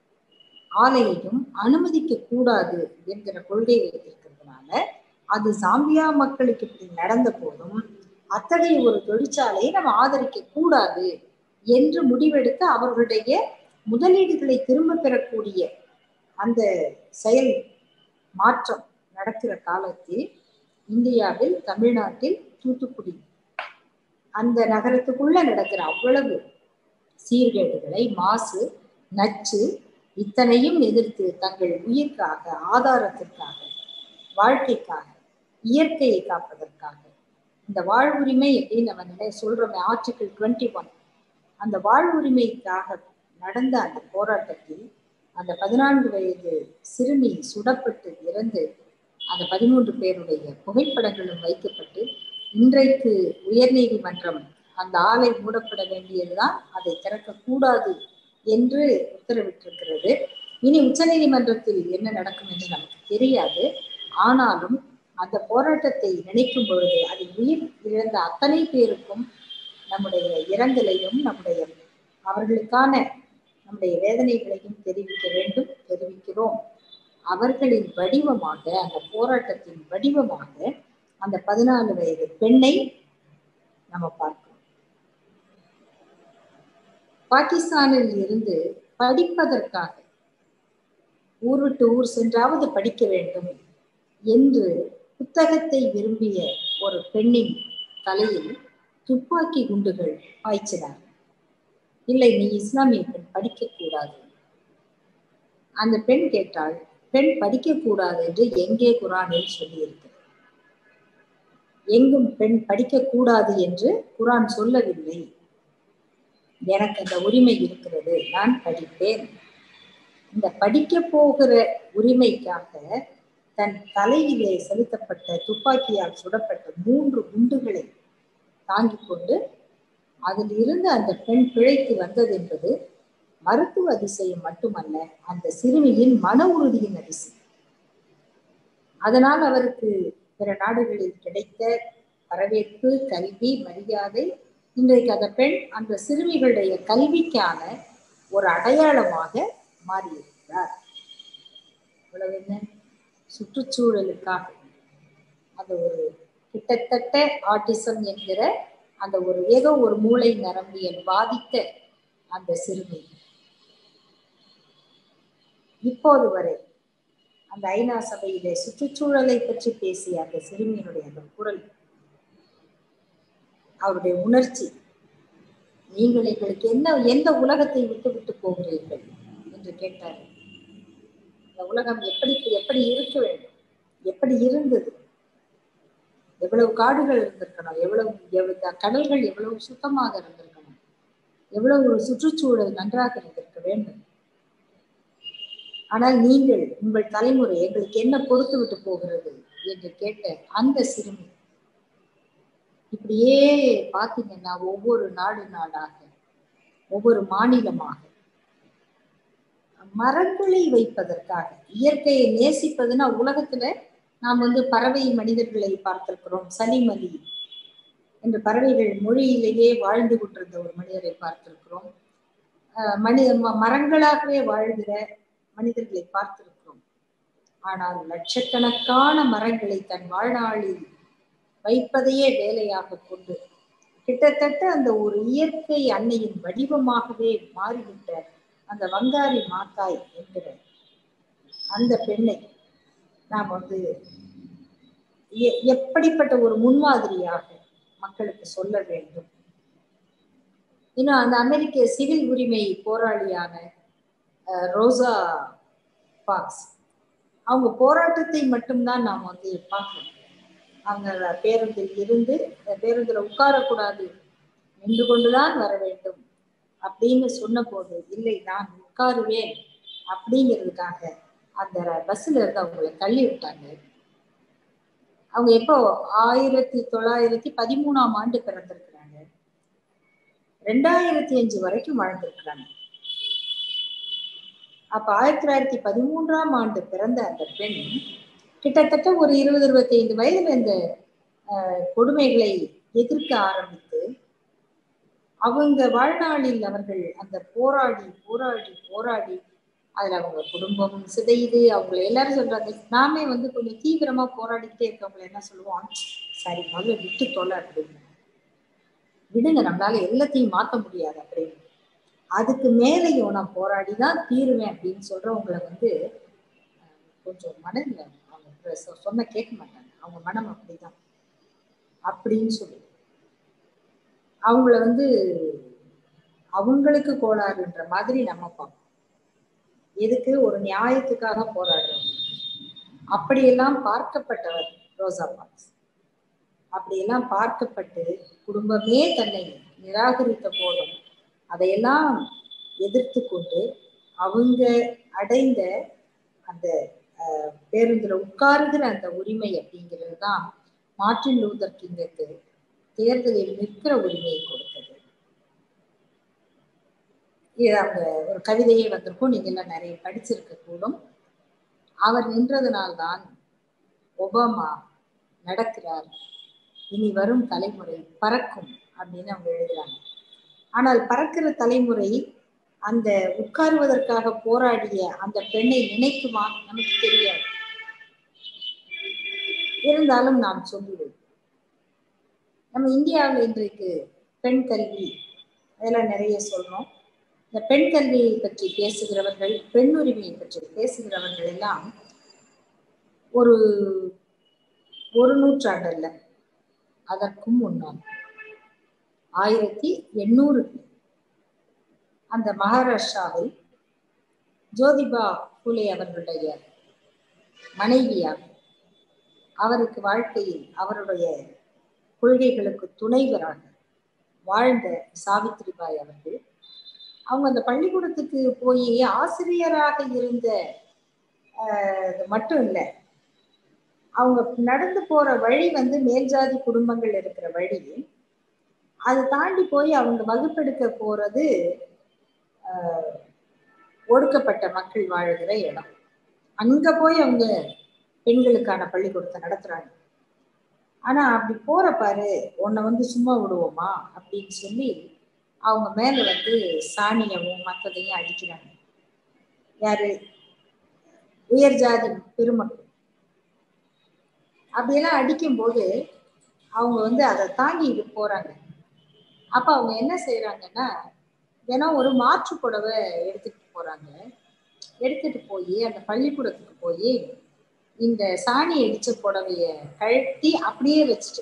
ஆலையையும் அனுமதிக்க கூடாது என்கிற கொள்கை வைத்திருக்கிறதுனால அது சாம்பியா மக்களுக்கு இப்படி நடந்த போதும் அத்தகைய ஒரு தொழிற்சாலையை நம்ம ஆதரிக்க கூடாது என்று முடிவெடுத்து அவர்களுடைய முதலீடுகளை திரும்ப பெறக்கூடிய அந்த செயல் மாற்றம் நடக்கிற காலத்தில் இந்தியாவில் தமிழ்நாட்டில் தூத்துக்குடி அந்த நகரத்துக்குள்ள நடக்கிற அவ்வளவு சீர்கேடுகளை மாசு நச்சு இத்தனையும் எதிர்த்து தங்கள் உயிர்க்காக ஆதாரத்திற்காக வாழ்க்கைக்காக இயற்கையை காப்பதற்காக இந்த வாழ்வுரிமை அப்படின்னு நம்ம நினை சொல்றோமே ஆர்டிகிள் டுவெண்ட்டி ஒன் அந்த வாழ்வுரிமைக்காக நடந்த அந்த போராட்டத்தில் அந்த பதினான்கு வயது சிறுமி சுடப்பட்டு இறந்து அந்த பதிமூன்று பேருடைய புகைப்படங்களும் வைக்கப்பட்டு இன்றைக்கு உயர்நீதிமன்றம் அந்த ஆலை மூடப்பட வேண்டியதுதான் அதை திறக்கக்கூடாது என்று உத்தரவிட்டிருக்கிறது இனி உச்சநீதிமன்றத்தில் என்ன நடக்கும் என்று நமக்கு தெரியாது ஆனாலும் அந்த போராட்டத்தை நினைக்கும் பொழுது அதில் உயிர் இழந்த அத்தனை பேருக்கும் நம்முடைய இரங்கலையும் நம்முடைய அவர்களுக்கான நம்முடைய வேதனைகளையும் தெரிவிக்க வேண்டும் தெரிவிக்கிறோம் அவர்களின் வடிவமாக அந்த போராட்டத்தின் வடிவமாக அந்த பதினாலு வயது பெண்ணை நம்ம பார்க்கிறோம் பாகிஸ்தானில் இருந்து படிப்பதற்காக ஊர் விட்டு ஊர் சென்றாவது படிக்க வேண்டும் என்று புத்தகத்தை விரும்பிய ஒரு பெண்ணின் தலையில் துப்பாக்கி குண்டுகள் பாய்ச்சினார் இல்லை நீ இஸ்லாமிய பெண் படிக்கக்கூடாது அந்த பெண் கேட்டால் பெண் படிக்கக்கூடாது என்று எங்கே குரானில் சொல்லியிருக்கிறது எங்கும் பெண் படிக்கக்கூடாது என்று குரான் சொல்லவில்லை எனக்கு அந்த உரிமை இருக்கிறது நான் படிப்பேன் இந்த படிக்க போகிற உரிமைக்காக தன் தலையிலே செலுத்தப்பட்ட துப்பாக்கியால் சுடப்பட்ட மூன்று குண்டுகளை தாங்கிக் கொண்டு அதில் இருந்து அந்த பெண் பிழைத்து வந்தது என்பது மருத்துவ அதிசயம் மட்டுமல்ல அந்த சிறுமியின் மன உறுதியின் அதிசயம் அதனால் அவருக்கு பிற நாடுகளில் கிடைத்த வரவேற்பு கல்வி மரியாதை இன்றைக்கு அந்த பெண் அந்த சிறுமிகளுடைய கல்விக்கான ஒரு அடையாளமாக மாறியிருக்கிறார் இவ்வளவு என்ன சுற்றுச்சூழலுக்காக அந்த ஒரு கிட்டத்தட்ட ஆட்டிசம் என்கிற அந்த ஒரு ஏதோ ஒரு மூளை நரம்பியல் பாதித்த அந்த சிறுமி இப்போது வரை அந்த ஐநா சபையிலே சுற்றுச்சூழலை பற்றி பேசிய அந்த சிறுமியினுடைய அந்த குரல் அவருடைய உணர்ச்சி நீங்கள் எங்களுக்கு என்ன எந்த உலகத்தை விட்டு விட்டு போகிறீர்கள் என்று கேட்டார் இந்த உலகம் எப்படி எப்படி இருக்க வேண்டும் எப்படி இருந்தது எவ்வளவு காடுகள் இருந்திருக்கணும் எவ்வளவு எவ்வளவு கடல்கள் எவ்வளவு சுத்தமாக இருந்திருக்கணும் எவ்வளவு ஒரு சுற்றுச்சூழல் நன்றாக இருந்திருக்க வேண்டும் ஆனால் நீங்கள் உங்கள் தலைமுறை எங்களுக்கு என்ன கொடுத்து விட்டு போகிறது என்று கேட்ட அந்த சிறுமி இப்படியே பார்த்தீங்கன்னா ஒவ்வொரு நாடு நாடாக ஒவ்வொரு மாநிலமாக மரங்களை வைப்பதற்காக இயற்கையை நேசிப்பதுன்னா உலகத்துல நாம் வந்து பறவை மனிதர்களை பார்த்திருக்கிறோம் சனிமலி என்ற பறவைகள் மொழியிலேயே வாழ்ந்து கொண்டிருந்த ஒரு மனிதரை பார்த்திருக்கிறோம் மனித மரங்களாகவே வாழ்கிற மனிதர்களை பார்த்திருக்கிறோம் ஆனால் லட்சக்கணக்கான மரங்களை தன் வாழ்நாளில் வைப்பதையே வேலையாக கொண்டு கிட்டத்தட்ட அந்த ஒரு இயற்கை அன்னையின் வடிவமாகவே மாறிவிட்ட அந்த வங்காரி மாத்தாய் என்கிற அந்த பெண்ணை நாம் வந்து எப்படிப்பட்ட ஒரு முன்மாதிரியாக மக்களுக்கு சொல்ல வேண்டும் இன்னும் அந்த அமெரிக்க சிவில் உரிமை போராளியான ரோசா பாக்ஸ் அவங்க போராட்டத்தை மட்டும்தான் நாம் வந்து பார்க்கணும் அவங்க பேருந்தில் இருந்து பேருந்துல உட்காரக்கூடாது நின்று கொண்டுதான் வர வேண்டும் அப்படின்னு சொன்ன போது இல்லை நான் உட்காருவேன் அப்படிங்கிறதுக்காக அந்த பஸ்ல இருந்து அவங்கள தள்ளி விட்டாங்க அவங்க எப்போ ஆயிரத்தி தொள்ளாயிரத்தி பதிமூணாம் ஆண்டு பிறந்திருக்கிறாங்க ரெண்டாயிரத்தி அஞ்சு வரைக்கும் வாழ்ந்திருக்கிறாங்க அப்ப ஆயிரத்தி தொள்ளாயிரத்தி பதிமூன்றாம் ஆண்டு பிறந்த அந்த பெண் கிட்டத்தட்ட ஒரு இருபது இருபத்தி ஐந்து வயதுல இந்த கொடுமைகளை எதிர்க்க ஆரம்பித்து அவங்க வாழ்நாளில் அவர்கள் அந்த போராடி போராடி போராடி அதுல அவங்க குடும்பம் சிதையுது அவங்கள எல்லாரும் சொல்றாங்க நாமே வந்து கொஞ்சம் தீவிரமா போராடிக்கிட்டே இருக்கவங்களை என்ன சொல்லுவோம் சரி முதல்ல விட்டு தொலை அப்படின்னு விடுங்க நம்மளால எல்லாத்தையும் மாத்த முடியாது அப்படின்னு அதுக்கு மேலேயும் நான் போராடி தான் தீருவேன் அப்படின்னு சொல்றவங்களை வந்து கொஞ்சம் மனதில் அவங்க சொன்ன கேட்க மாட்டாங்க அவங்க மனம் அப்படிதான் அப்படின்னு சொல்லி அவங்கள வந்து அவங்களுக்கு கோளாறுன்ற மாதிரி நம்ம பார்ப்போம் எதுக்கு ஒரு நியாயத்துக்காக போராடுறோம் அப்படியெல்லாம் பார்க்கப்பட்டவர் ரோசா பாக்ஸ் அப்படியெல்லாம் பார்க்கப்பட்டு குடும்பமே தன்னை நிராகரித்த போதும் அதையெல்லாம் எதிர்த்து கொண்டு அவங்க அடைந்த அந்த பேருந்துல உட்காருகிற அந்த உரிமை அப்படிங்கிறது தான் மார்ட்டின் லூதர் கிங்குக்கு தேர்தலில் நிற்கிற உரிமையை கொடுத்தது இது அந்த ஒரு கவிதையே வந்திருக்கும் நீங்க எல்லாம் நிறைய படிச்சிருக்க கூடும் அவர் நின்றதனால்தான் ஒபாமா நடக்கிறார் இனி வரும் தலைமுறை பறக்கும் அப்படின்னு அவங்க எழுதுறாங்க ஆனால் பறக்கிற தலைமுறை அந்த உட்காருவதற்காக போராடிய அந்த பெண்ணை நினைக்குமா நமக்கு தெரியாது இருந்தாலும் நான் சொல்லுவேன் நம்ம இந்தியாவில் இன்றைக்கு பெண் கல்வி அதெல்லாம் நிறைய சொல்றோம் இந்த பெண் கல்வியை பற்றி பேசுகிறவர்கள் பெண் உரிமையை பற்றி பேசுகிறவர்கள் எல்லாம் ஒரு ஒரு நூற்றாண்டு அல்ல அதற்கும் முன்னால் ஆயிரத்தி எண்ணூறு அந்த மகாராஷ்டிராவில் ஜோதிபா புலே அவர்களுடைய மனைவியாக அவருக்கு வாழ்க்கையில் அவருடைய கொள்கைகளுக்கு துணைவராக வாழ்ந்த சாவித்ரிபாய் அவர்கள் அவங்க அந்த பள்ளிக்கூடத்துக்கு போய் ஆசிரியராக இருந்த மட்டும் இல்லை அவங்க நடந்து போற வழி வந்து மேல்ஜாதி குடும்பங்கள் இருக்கிற வழி அதை தாண்டி போய் அவங்க வகுப்பெடுக்க போறது ஒடுக்கப்பட்ட மக்கள் வாழுகிற இடம் அங்க போய் அவங்க பெண்களுக்கான பள்ளிக்கூடத்தை நடத்துறாங்க ஆனா அப்படி போற பாரு உன்னை வந்து சும்மா விடுவோமா அப்படின்னு சொல்லி அவங்க மேல வந்து சாணியவும் மற்றதையும் அடிக்கிறாங்க யாரு உயர் ஜாதி பெருமக்கள் அப்படியெல்லாம் அடிக்கும்போது அவங்க வந்து அதை தாங்கிட்டு போறாங்க அப்ப அவங்க என்ன செய்யறாங்கன்னா தினம் ஒரு மாற்று புடவை எடுத்துட்டு போறாங்க எடுத்துட்டு போய் அந்த பள்ளிக்கூடத்துக்கு போய் இந்த சாணி அடிச்ச புடவைய கழட்டி அப்படியே வச்சுட்டு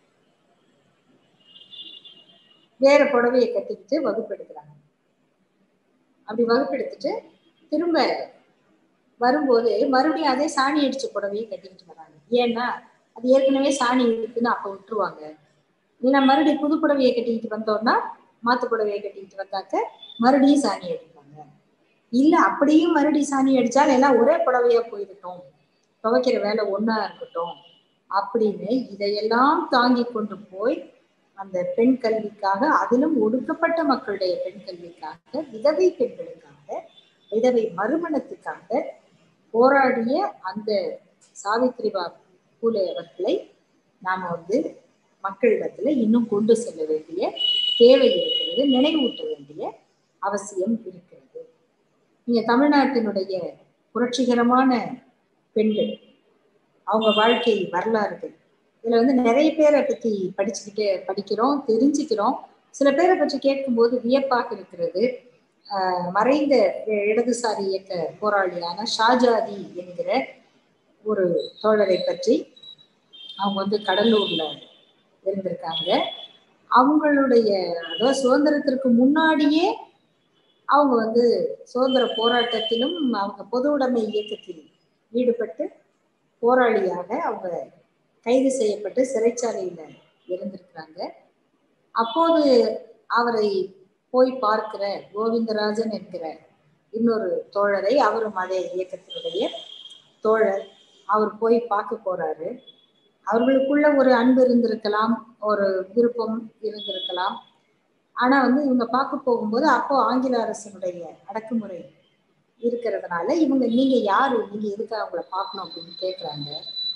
வேற புடவையை கட்டிக்கிட்டு வகுப்பெடுக்கிறாங்க அப்படி வகுப்பெடுத்துட்டு திரும்ப வரும்போது மறுபடியும் அதே சாணி அடிச்ச புடவையை கட்டிக்கிட்டு வராங்க ஏன்னா அது ஏற்கனவே சாணி இருக்குன்னு அப்ப விட்டுருவாங்க இல்லைன்னா மறுபடியும் புது புடவையை கட்டிக்கிட்டு வந்தோம்னா மாத்து புடவையை கட்டிக்கிட்டு வந்தாக்க மறுபடியும் சாணி அடிப்பாங்க இல்ல அப்படியும் மறுபடியும் சாணி அடிச்சால் எல்லாம் ஒரே புடவையா போயிருக்கட்டும் துவைக்கிற வேலை ஒண்ணா இருக்கட்டும் அப்படின்னு இதையெல்லாம் தாங்கி கொண்டு போய் அந்த பெண் கல்விக்காக அதிலும் ஒடுக்கப்பட்ட மக்களுடைய பெண் கல்விக்காக விதவை பெண்களுக்காக விதவை மறுமணத்துக்காக போராடிய அந்த சாவித்ரிபா பூலே அவர்களை நாம வந்து மக்களிடத்துல இன்னும் கொண்டு செல்ல வேண்டிய தேவை இருக்கிறது நினைவூட்ட வேண்டிய அவசியம் இருக்கிறது நீங்க தமிழ்நாட்டினுடைய புரட்சிகரமான பெண்கள் அவங்க வாழ்க்கை வரலாறுகள் இதுல வந்து நிறைய பேரை பத்தி படிச்சுக்கிட்டு படிக்கிறோம் தெரிஞ்சுக்கிறோம் சில பேரை பற்றி கேட்கும்போது வியப்பாக இருக்கிறது ஆஹ் மறைந்த இடதுசாரி இயக்க போராளியான ஷாஜாதி என்கிற ஒரு தோழரை பற்றி அவங்க வந்து கடலூர்ல இருந்திருக்காங்க அவங்களுடைய அதாவது சுதந்திரத்திற்கு முன்னாடியே அவங்க வந்து சுதந்திர போராட்டத்திலும் அவங்க பொது உடைமை இயக்கத்தில் ஈடுபட்டு போராளியாக அவங்க கைது செய்யப்பட்டு சிறைச்சாலையில இருந்திருக்கிறாங்க அப்போது அவரை போய் பார்க்கிற கோவிந்தராஜன் என்கிற இன்னொரு தோழரை அவரும் அதே இயக்கத்தினுடைய தோழர் அவர் போய் பார்க்க போறாரு அவர்களுக்குள்ள ஒரு அன்பு இருந்திருக்கலாம் ஒரு விருப்பம் இருந்திருக்கலாம் ஆனா வந்து இவங்க பார்க்க போகும்போது அப்போ ஆங்கில அரசனுடைய அடக்குமுறை இருக்கிறதுனால இவங்க நீங்க யாரு நீங்க எதுக்கு அவங்கள பார்க்கணும் அப்படின்னு கேட்குறாங்க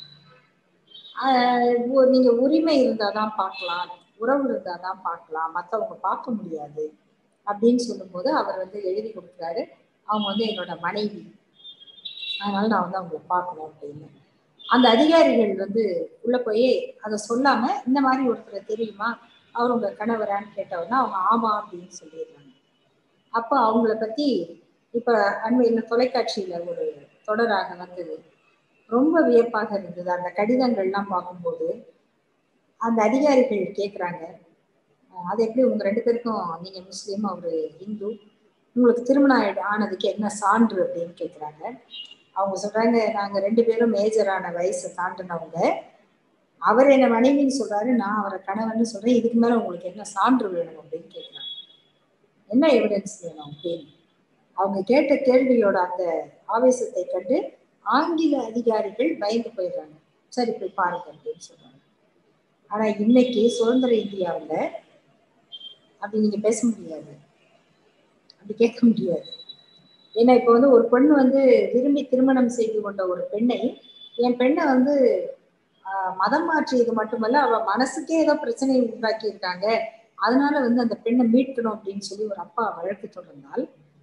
நீங்க உரிமை இருந்தாதான் பார்க்கலாம் உறவு இருந்தாதான் பார்க்கலாம் மற்றவங்க பார்க்க முடியாது அப்படின்னு சொல்லும்போது அவர் வந்து எழுதி கொடுக்குறாரு அவங்க வந்து என்னோட மனைவி அதனால நான் வந்து அவங்கள பார்க்கணும் அப்படின்னு அந்த அதிகாரிகள் வந்து உள்ள போய் அதை சொல்லாம இந்த மாதிரி ஒருத்தரை தெரியுமா அவர் உங்க கணவரான்னு கேட்டவொன்னா அவங்க ஆமா அப்படின்னு சொல்லிடுறாங்க அப்போ அவங்கள பத்தி இப்ப அண்மையில் தொலைக்காட்சியில ஒரு தொடராக வந்தது ரொம்ப வியப்பாக இருந்தது அந்த கடிதங்கள்லாம் பார்க்கும்போது அந்த அதிகாரிகள் கேட்குறாங்க அது எப்படி உங்க ரெண்டு பேருக்கும் நீங்க முஸ்லீம் அவரு இந்து உங்களுக்கு திருமணம் ஆனதுக்கு என்ன சான்று அப்படின்னு கேட்குறாங்க அவங்க சொல்றாங்க நாங்க ரெண்டு பேரும் மேஜரான வயசை தாண்டினவங்க அவர் என்ன மனைவின்னு சொல்றாரு நான் அவரை கணவன் சொல்றேன் இதுக்கு மேல உங்களுக்கு என்ன சான்று வேணும் அப்படின்னு கேட்குறாங்க என்ன எவிடன்ஸ் வேணும் அப்படின்னு அவங்க கேட்ட கேள்வியோட அந்த ஆவேசத்தை கண்டு ஆங்கில அதிகாரிகள் பயந்து போயிடுறாங்க சரி போய் பாருங்க அப்படின்னு சொல்றாங்க ஆனா இன்னைக்கு சுதந்திர இந்தியாவில் அப்படி நீங்க பேச முடியாது அப்படி கேட்க முடியாது ஏன்னா இப்போ வந்து ஒரு பெண் வந்து விரும்பி திருமணம் செய்து கொண்ட ஒரு பெண்ணை என் பெண்ணை வந்து மதம் மாற்றியது மட்டுமல்ல அவ மனசுக்கே ஏதோ பிரச்சனையை உண்டாக்கி இருக்காங்க அதனால வந்து அந்த பெண்ணை மீட்கணும் அப்படின்னு சொல்லி ஒரு அப்பா வழக்கு தொடர்ந்தால்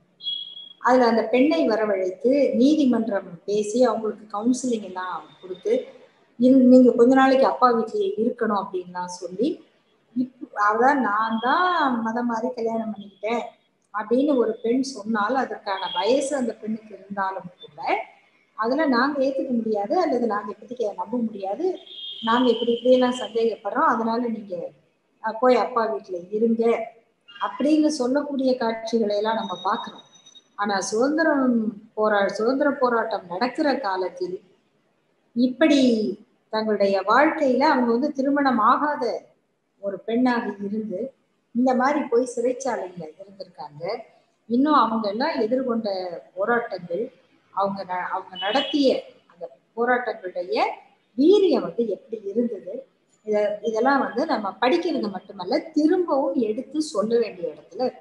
அதுல அந்த பெண்ணை வரவழைத்து நீதிமன்றம் பேசி அவங்களுக்கு கவுன்சிலிங் எல்லாம் கொடுத்து நீங்க கொஞ்ச நாளைக்கு அப்பா வீட்டிலேயே இருக்கணும் அப்படின்லாம் சொல்லி இப் அதான் நான் தான் மதம் மாதிரி கல்யாணம் பண்ணிக்கிட்டேன் அப்படின்னு ஒரு பெண் சொன்னால் அதற்கான வயசு அந்த பெண்ணுக்கு இருந்தாலும் கூட அதுல நாங்க ஏத்துக்க முடியாது அல்லது நாங்க இப்போதைக்கு நம்ப முடியாது நாங்க இப்படி இப்படியெல்லாம் சந்தேகப்படுறோம் அதனால நீங்க போய் அப்பா வீட்டுல இருங்க அப்படின்னு சொல்லக்கூடிய காட்சிகளை எல்லாம் நம்ம பார்க்கிறோம் ஆனா சுதந்திரம் போரா சுதந்திர போராட்டம் நடக்கிற காலத்தில் இப்படி தங்களுடைய வாழ்க்கையில அவங்க வந்து திருமணம் ஆகாத ஒரு பெண்ணாக இருந்து இந்த மாதிரி போய் சிறைச்சாலையில இருந்திருக்காங்க இன்னும் அவங்க எல்லாம் எதிர்கொண்ட போராட்டங்கள் அவங்க அவங்க நடத்திய அந்த போராட்டங்களுடைய வீரியம் வந்து எப்படி இருந்தது இத இதெல்லாம் வந்து நம்ம படிக்கிறது மட்டுமல்ல திரும்பவும் எடுத்து சொல்ல வேண்டிய இடத்துல இருக்கும்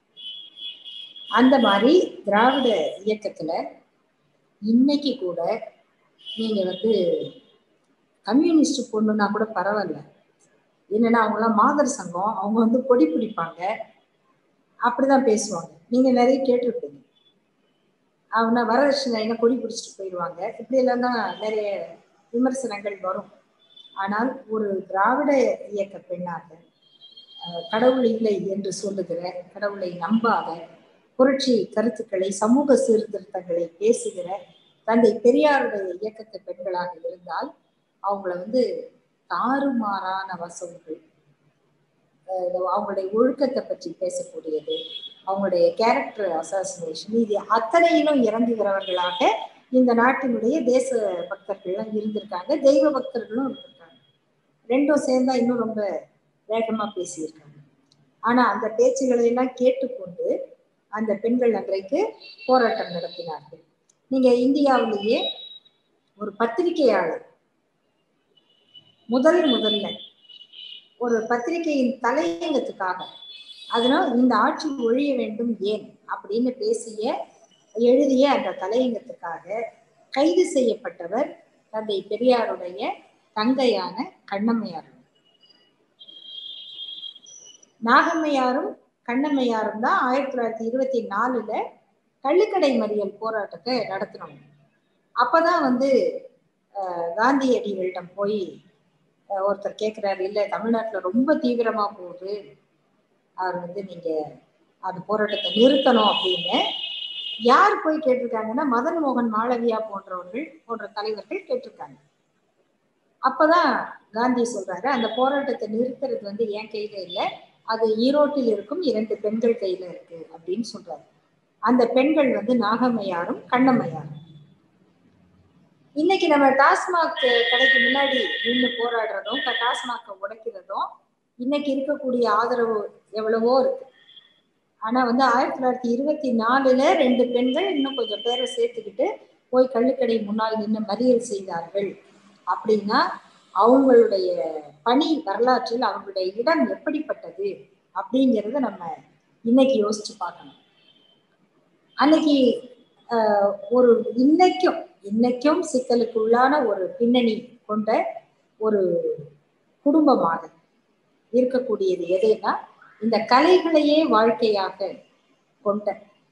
அந்த மாதிரி திராவிட இயக்கத்துல இன்னைக்கு கூட நீங்க வந்து கம்யூனிஸ்ட் பொண்ணுன்னா கூட பரவாயில்ல என்னன்னா அவங்களாம் மாதர் சங்கம் அவங்க வந்து கொடி பிடிப்பாங்க அப்படிதான் பேசுவாங்க நீங்க நிறைய கேட்டிருப்பீங்க அவங்க வரதட்சணை என்ன கொடி பிடிச்சிட்டு போயிடுவாங்க இப்படி எல்லாம் தான் நிறைய விமர்சனங்கள் வரும் ஆனால் ஒரு திராவிட இயக்க பெண்ணாக கடவுள் இல்லை என்று சொல்லுகிற கடவுளை நம்பாத புரட்சி கருத்துக்களை சமூக சீர்திருத்தங்களை பேசுகிற தந்தை பெரியாருடைய இயக்கத்து பெண்களாக இருந்தால் அவங்கள வந்து தாறுமாறான வசவுகள் அவங்களுடைய ஒழுக்கத்தை பற்றி பேசக்கூடியது அவங்களுடைய கேரக்டர் அசாசினேஷன் இது அத்தனையிலும் இறங்குகிறவர்களாக இந்த நாட்டினுடைய தேச பக்தர்கள்லாம் இருந்திருக்காங்க தெய்வ பக்தர்களும் இருக்கிறாங்க ரெண்டும் சேர்ந்தா இன்னும் ரொம்ப வேகமா பேசியிருக்காங்க ஆனா அந்த பேச்சுகளை எல்லாம் கேட்டுக்கொண்டு அந்த பெண்கள் அன்றைக்கு போராட்டம் நடத்தினார்கள் நீங்க இந்தியாவிலேயே ஒரு பத்திரிகையாளர் முதல் முதல்ல ஒரு பத்திரிகையின் தலையங்கத்துக்காக அதனால் இந்த ஆட்சி ஒழிய வேண்டும் ஏன் அப்படின்னு பேசிய எழுதிய அந்த தலையங்கத்துக்காக கைது செய்யப்பட்டவர் தந்தை பெரியாருடைய தங்கையான கண்ணம்மையார் நாகம்மையாரும் கண்ணம்மையாரும் தான் ஆயிரத்தி தொள்ளாயிரத்தி இருபத்தி நாலுல கள்ளுக்கடை மறியல் போராட்டத்தை நடத்தினோம் அப்பதான் வந்து காந்தியடிகளிடம் போய் ஒருத்தர் கேட்குறாரு இல்லை தமிழ்நாட்டில் ரொம்ப தீவிரமா போகுது அவர் வந்து நீங்க அந்த போராட்டத்தை நிறுத்தணும் அப்படின்னு யார் போய் கேட்டிருக்காங்கன்னா மதன் மோகன் மாளவியா போன்றவர்கள் போன்ற தலைவர்கள் கேட்டிருக்காங்க அப்பதான் காந்தி சொல்றாரு அந்த போராட்டத்தை நிறுத்துறது வந்து என் கையில இல்லை அது ஈரோட்டில் இருக்கும் இரண்டு பெண்கள் கையில இருக்கு அப்படின்னு சொல்றாரு அந்த பெண்கள் வந்து நாகம்மையாரும் கண்ணம்மையாரும் இன்னைக்கு நம்ம டாஸ்மாக் கடைக்கு முன்னாடி நின்று போராடுறதும் டாஸ்மாக்கை உடைக்கிறதும் இன்னைக்கு இருக்கக்கூடிய ஆதரவு எவ்வளவோ இருக்கு ஆனா வந்து ஆயிரத்தி தொள்ளாயிரத்தி இருபத்தி நாலுல ரெண்டு பெண்கள் இன்னும் கொஞ்சம் பேரை சேர்த்துக்கிட்டு போய் கள்ளுக்கடை முன்னால் நின்று மறியல் செய்தார்கள் அப்படின்னா அவங்களுடைய பணி வரலாற்றில் அவங்களுடைய இடம் எப்படிப்பட்டது அப்படிங்கிறத நம்ம இன்னைக்கு யோசிச்சு பார்க்கணும் அன்னைக்கு ஒரு இன்னைக்கும் இன்னைக்கும் சிக்கலுக்கு உள்ளான ஒரு பின்னணி கொண்ட ஒரு குடும்பமாக இருக்கக்கூடியது எதுனா இந்த கலைகளையே வாழ்க்கையாக கொண்ட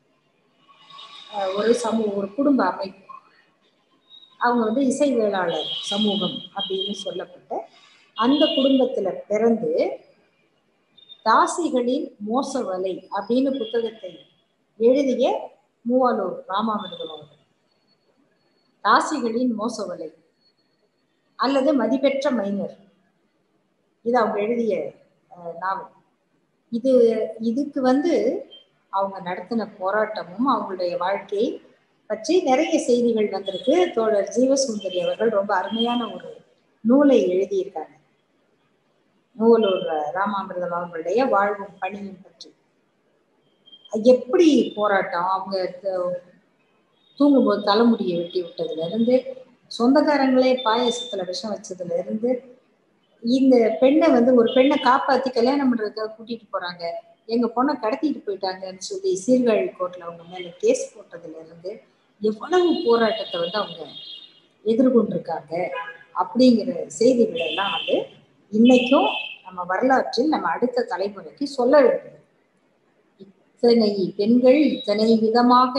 ஒரு சமூக ஒரு குடும்ப அமைப்பு அவங்க வந்து இசை வேளாளர் சமூகம் அப்படின்னு சொல்லப்பட்ட அந்த குடும்பத்துல பிறந்து தாசிகளின் மோசவலை அப்படின்னு புத்தகத்தை எழுதிய மூவாலூர் ராமாமிர்தம் அவர்கள் தாசிகளின் மோசவலை அல்லது மதிப்பெற்ற மைனர் இது அவங்க எழுதிய நாவல் இது இதுக்கு வந்து அவங்க நடத்தின போராட்டமும் அவங்களுடைய வாழ்க்கை பற்றி நிறைய செய்திகள் வந்திருக்கு தோழர் ஜீவசுந்தரி அவர்கள் ரொம்ப அருமையான ஒரு நூலை எழுதியிருக்காங்க நூலூர் ராமாமிர்தம் அவர்களுடைய வாழ்வும் பணியும் பற்றி எப்படி போராட்டம் அவங்க தூங்கும்போது தலைமுடியை வெட்டி விட்டதுல இருந்து சொந்தக்காரங்களே பாயசத்துல விஷம் வச்சதுல இருந்து இந்த பெண்ணை வந்து ஒரு பெண்ணை காப்பாத்தி கல்யாணம் பண்றதுக்காக கூட்டிட்டு போறாங்க எங்க பொண்ணை கடத்திட்டு போயிட்டாங்கன்னு சொல்லி சீர்காழி கோர்ட்ல அவங்க மேல கேஸ் போட்டதுல இருந்து எவ்வளவு போராட்டத்தை வந்து அவங்க எதிர்கொண்டிருக்காங்க அப்படிங்கிற செய்திகள் எல்லாம் வந்து இன்னைக்கும் நம்ம வரலாற்றில் நம்ம அடுத்த தலைமுறைக்கு சொல்ல வேண்டியது இத்தனை பெண்கள் இத்தனை விதமாக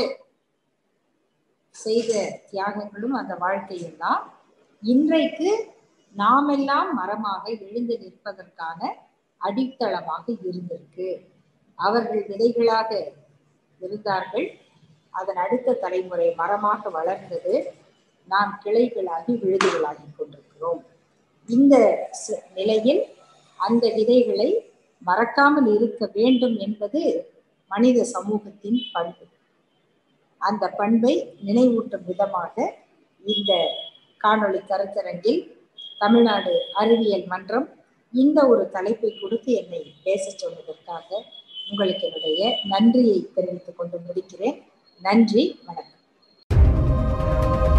செய்த தியாகங்களும் அந்த வாழ்க்கையும் தான் இன்றைக்கு நாமெல்லாம் மரமாக எழுந்து நிற்பதற்கான அடித்தளமாக இருந்திருக்கு அவர்கள் விதைகளாக இருந்தார்கள் அதன் அடுத்த தலைமுறை மரமாக வளர்ந்தது நாம் கிளைகளாகி விழுதுகளாகி கொண்டிருக்கிறோம் இந்த நிலையில் அந்த விதைகளை மறக்காமல் இருக்க வேண்டும் என்பது மனித சமூகத்தின் பண்பு அந்த பண்பை நினைவூட்டும் விதமாக இந்த காணொளி கருத்தரங்கில் தமிழ்நாடு அறிவியல் மன்றம் இந்த ஒரு தலைப்பை கொடுத்து என்னை பேச சொன்னதற்காக உங்களுக்கு என்னுடைய நன்றியை தெரிவித்துக் கொண்டு முடிக்கிறேன் நன்றி வணக்கம்